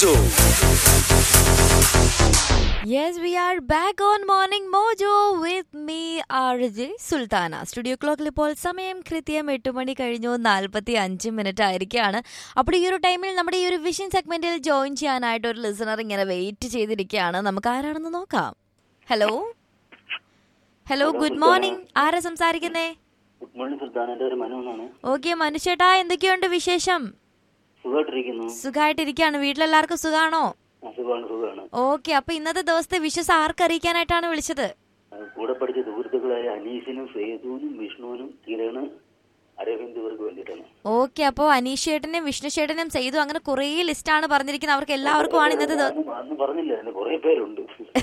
Mojo. Yes, we are back on Morning Mojo with me, RJ Sultana studio ക്ലോക്കിൽ ഇപ്പോൾ സമയം കൃത്യം എട്ട് മണി കഴിഞ്ഞു നാൽപ്പത്തി അഞ്ച് മിനിറ്റ് ആയിരിക്കുകയാണ് അപ്പോൾ ഈ ഒരു ടൈമിൽ നമ്മുടെ ഈ ഒരു വിഷൻ സെഗ്മെന്റിൽ ജോയിൻ ചെയ്യാനായിട്ട് ഒരു ലിസണർ ഇങ്ങനെ വെയിറ്റ് ചെയ്തിരിക്കുകയാണ് നമുക്ക് ആരാണെന്ന് നോക്കാം ഹലോ ഹലോ ഗുഡ് മോർണിംഗ് ആരാ സംസാരിക്കുന്നേ ഗുഡ് മോർണിംഗ് സുൽത്താൻ എൻ്റെ ഒരു മനു എന്നാണ് ഓക്കെ മനുഷ്യേട്ടാ എന്തൊക്കെയുണ്ട് വിശേഷം സുഖമായിട്ടിരിക്കുന്നു സുഖമായിട്ടിരിക്കുകയാണ് വീട്ടിലെല്ലാവർക്കും സുഖാണോ ആ, സുഖമാണ് സുഖമാണ് ഓക്കെ അപ്പൊ ഇന്നത്തെ ദിവസത്തെ വിശ്വസ് ആർക്ക് അറിയിക്കാനായിട്ടാണ് വിളിച്ചത് ആ, കൂടെ പഠിച്ച സുഹൃത്തുക്കളായ അനീഷിനും സേതുവിനും വിഷ്ണുവിനും കിരണ് അരവിന്ദ് ഇവർക്ക് വേണ്ടിയിട്ടാണ് ഓക്കെ അപ്പോൾ അനീഷ് ചേട്ടനും വിഷ്ണു ചേട്ടനും ചെയ്തു അങ്ങനെ കുറേ ലിസ്റ്റാണ് പറഞ്ഞിരിക്കുന്നത് അവർക്ക് എല്ലാവർക്കും ആണ് ഇന്നത്തെ ദിവസം അന്ന് അന്ന് പറഞ്ഞില്ല എന്നെ കുറെ പേരുണ്ട്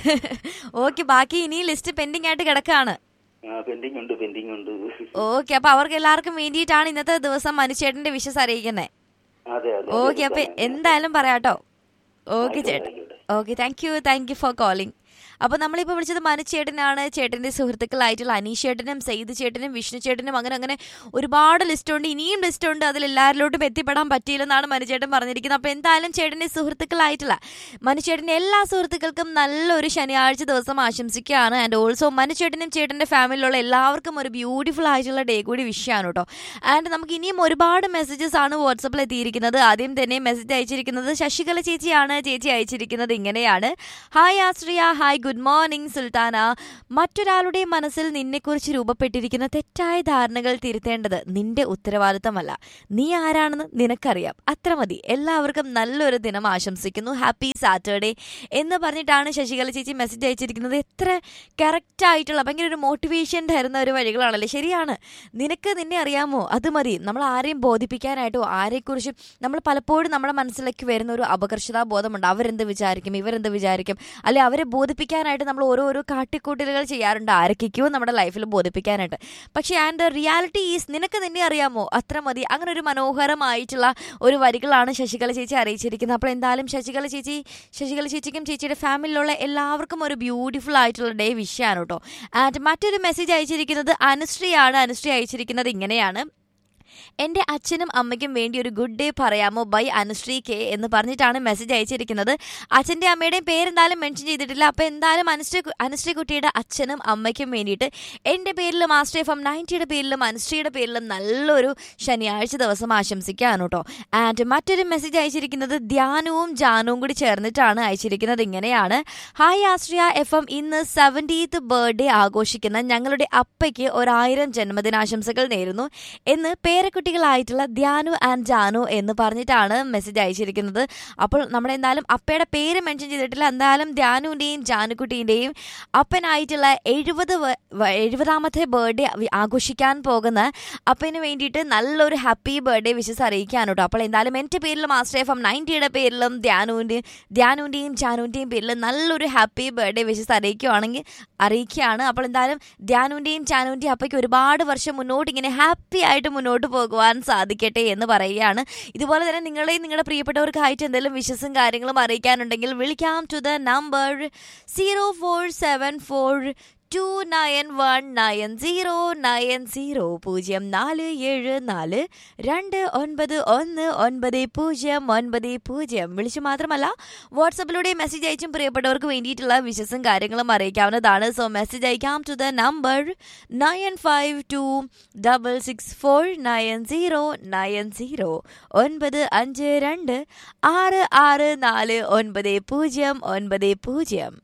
ഓക്കെ ബാക്കി ഇനി ലിസ്റ്റ് പെൻഡിങ് ആയിട്ട് കിടക്കാണ് പെൻഡിങ് ഉണ്ട് പെൻഡിങ് ഉണ്ട് ഓക്കെ അപ്പൊ അവർക്ക് എല്ലാവർക്കും വേണ്ടിയിട്ടാണ് ഇന്നത്തെ ദിവസം മനുഷ്യേട്ടന്റെ വിശ്വസ് അറിയിക്കുന്നത് അതെ അതെ ഓക്കെ അപ്പൊ എന്തായാലും പറയാട്ടോ ഓക്കെ ചേട്ടൻ ആയിക്കോട്ടെ. Okay thank you thank you for calling അപ്പോൾ നമ്മളിപ്പോൾ വിളിച്ചത് മനു ചേട്ടനാണ് ചേട്ടൻ്റെ സുഹൃത്തുക്കളായിട്ടുള്ള അനീഷ് ചേട്ടനും സെയ്ദ് ചേട്ടനും വിഷ്ണു ചേട്ടനും അങ്ങനെ അങ്ങനെ ഒരുപാട് ലിസ്റ്റ് ഉണ്ട് ഇനിയും ലിസ്റ്റ് ഉണ്ട് അതിൽ എല്ലാവരിലോട്ടും എത്തിപ്പെടാൻ പറ്റിയില്ലെന്നാണ് മനുചേട്ടൻ പറഞ്ഞിരിക്കുന്നത് അപ്പോൾ എന്തായാലും ചേട്ടൻ്റെ സുഹൃത്തുക്കളായിട്ടുള്ള മനുചേട്ടൻ്റെ എല്ലാ സുഹൃത്തുക്കൾക്കും നല്ലൊരു ശനിയാഴ്ച ദിവസം ആശംസിക്കുകയാണ് ആൻഡ് ഓൾസോ മനുചേട്ടനും ചേട്ടൻ്റെ ഫാമിലിയിലുള്ള എല്ലാവർക്കും ഒരു ബ്യൂട്ടിഫുൾ ആയിട്ടുള്ള ഡേ കൂടി വിഷയമാണ് കേട്ടോ ആൻഡ് നമുക്ക് ഇനിയും ഒരുപാട് മെസ്സേജസ് ആണ് വാട്സപ്പിൽ എത്തിയിരിക്കുന്നത് ആദ്യം തന്നെ മെസ്സേജ് അയച്ചിരിക്കുന്നത് ശശികല ചേച്ചിയാണ് ചേച്ചി അയച്ചിരിക്കുന്നത് ഇങ്ങനെയാണ് hi Ashriya hi good morning Sultana മറ്റൊരാളുടെ മനസ്സിൽ നിന്നെക്കുറിച്ച് രൂപപ്പെട്ടിരിക്കുന്ന തെറ്റായ ധാരണകൾ തിരുത്തേണ്ടത് നിന്റെ ഉത്തരവാദിത്തമല്ല നീ ആരാണെന്ന് നിനക്കറിയാം അത്ര മതി എല്ലാവർക്കും നല്ലൊരു ദിനം ആശംസിക്കുന്നു ഹാപ്പി സാറ്റർഡേ എന്ന് പറഞ്ഞിട്ടാണ് ശശികല ചേച്ചി മെസ്സേജ് അയച്ചിരിക്കുന്നത് എത്ര കറക്റ്റ് ആയിട്ടുള്ള ഭയങ്കര ഒരു മോട്ടിവേഷൻ തരുന്ന ഒരു വഴികളാണല്ലേ ശരിയാണ് നിനക്ക് നിന്നെ അറിയാമോ അത് മതി നമ്മൾ ആരെയും ബോധിപ്പിക്കാനായിട്ടോ ആരെക്കുറിച്ചും നമ്മൾ പലപ്പോഴും നമ്മുടെ മനസ്സിലേക്ക് വരുന്ന ഒരു അപകർഷതാ ബോധമുണ്ട് അവരെന്ത് വിചാരിക്കും ഇവരെന്ത് വിചാരിക്കും അല്ലെ അവരെ ബോധിപ്പിക്കാനായിട്ട് നമ്മൾ ഓരോരോ കാട്ടിക്കൂട്ടലുകൾ ചെയ്യാറുണ്ട് ആരൊക്കെയോ നമ്മുടെ ലൈഫിൽ ബോധിപ്പിക്കാനായിട്ട് പക്ഷേ ആൻഡ് ദ റിയാലിറ്റി ഈസ് നിനക്ക് നിന്നെ അറിയാമോ അത്ര മതി അങ്ങനെ ഒരു മനോഹരമായിട്ടുള്ള ഒരു വരികളാണ് ശശികല ചേച്ചി അറിയിച്ചിരിക്കുന്നത് അപ്പോൾ എന്തായാലും ശശികല ചേച്ചി ശശികല ചേച്ചിക്കും ചേച്ചിയുടെ ഫാമിലിയിലുള്ള എല്ലാവർക്കും ഒരു ബ്യൂട്ടിഫുൾ ആയിട്ടുള്ള ഡേ വിഷയമാണ് കേട്ടോ ആൻഡ് മറ്റൊരു മെസ്സേജ് അയച്ചിരിക്കുന്നത് അനുശ്രീയാണ് അനുശ്രീ അയച്ചിരിക്കുന്നത് ഇങ്ങനെയാണ് എൻ്റെ അച്ഛനും അമ്മയ്ക്കും വേണ്ടി ഒരു ഗുഡ് ഡേ പറയാമോ ബൈ അനുശ്രീ കെ എന്ന് പറഞ്ഞിട്ടാണ് മെസ്സേജ് അയച്ചിരിക്കുന്നത് അച്ഛൻ്റെ അമ്മയുടെയും പേരെന്തായാലും മെൻഷൻ ചെയ്തിട്ടില്ല അപ്പോൾ എന്തായാലും അനുശ്രീ അനുശ്രീ കുട്ടിയുടെ അച്ഛനും അമ്മയ്ക്കും വേണ്ടിയിട്ട് എൻ്റെ പേരിലും മാസ്റ്റർ എഫ് എം നയൻറ്റിയുടെ പേരിലും അനുശ്രീയുടെ പേരിലും നല്ലൊരു ശനിയാഴ്ച ദിവസം ആശംസിക്കുകയാണ് കേട്ടോ ആൻഡ് മറ്റൊരു മെസ്സേജ് അയച്ചിരിക്കുന്നത് ധ്യാനവും ജാനവും കൂടി ചേർന്നിട്ടാണ് അയച്ചിരിക്കുന്നത് ഇങ്ങനെയാണ് ഹായ് ആശ്രിയ എഫ് എം ഇന്ന് സെവൻറ്റീത്ത് ബർത്ത്ഡേ ആഘോഷിക്കുന്ന ഞങ്ങളുടെ അപ്പയ്ക്ക് ഒരായിരം ജന്മദിനാശംസകൾ നേരുന്നു എന്ന് പേരക്കുട്ടികളായിട്ടുള്ള ധ്യാനു ആൻഡ് ജാനു എന്ന് പറഞ്ഞിട്ടാണ് മെസ്സേജ് അയച്ചിരിക്കുന്നത് അപ്പോൾ നമ്മുടെ എന്തായാലും അപ്പയുടെ പേര് മെൻഷൻ ചെയ്തിട്ടില്ല എന്തായാലും ധ്യാനുവിൻ്റെയും ജാനുക്കുട്ടീൻ്റെയും അപ്പനായിട്ടുള്ള എഴുപത് വ- വ- എഴുപതാമത്തെ ബർത്ത്ഡേ ആഘോഷിക്കാൻ പോകുന്ന അപ്പന് വേണ്ടിയിട്ട് നല്ലൊരു ഹാപ്പി ബർത്ത്ഡേ വിഷസ് അറിയിക്കാൻ കേട്ടോ അപ്പോൾ എന്തായാലും എൻ്റെ പേരിലും മാസ്റ്റർ എഫ് എം നയൻറ്റിയുടെ പേരിലും ധ്യാനുവിൻ്റെയും ധ്യാനുവിൻ്റെയും ജാനുവിൻ്റെയും പേരിലും നല്ലൊരു ഹാപ്പി ബർത്ത്ഡേ വിഷസ് അറിയിക്കുകയാണെങ്കിൽ അറിയിക്കുകയാണ് അപ്പോൾ എന്തായാലും ധ്യാനുവിൻ്റെയും ചാനുവിൻ്റെയും അപ്പയ്ക്ക് ഒരുപാട് വർഷം മുന്നോട്ട് ഇങ്ങനെ ഹാപ്പി ആയിട്ട് മുന്നോട്ട് പോകുവാൻ സാധിക്കട്ടെ എന്ന് പറയുകയാണ് ഇതുപോലെ തന്നെ നിങ്ങളെയും നിങ്ങളുടെ പ്രിയപ്പെട്ടവർക്കായിട്ട് എന്തെങ്കിലും വിശ്വസും കാര്യങ്ങളും അറിയിക്കാനുണ്ടെങ്കിൽ വിളിക്കാം to the number zero four seven four two nine one nine zero nine zero പൂജ്യം നാല് ഏഴ് നാല് രണ്ട് ഒൻപത് ഒന്ന് ഒൻപത് പൂജ്യം ഒൻപത് പൂജ്യം വിളിച്ചു മാത്രമല്ല വാട്സപ്പിലൂടെ മെസ്സേജ് അയച്ചും പ്രിയപ്പെട്ടവർക്ക് വേണ്ടിയിട്ടുള്ള വിശസും കാര്യങ്ങളും അറിയിക്കാവുന്നതാണ് സോ മെസ്സേജ് അയക്കാം to the number nine five two double six four nine zero nine zero ഒൻപത് അഞ്ച് രണ്ട് ആറ് ആറ് നാല് ഒൻപത് പൂജ്യം ഒൻപത് പൂജ്യം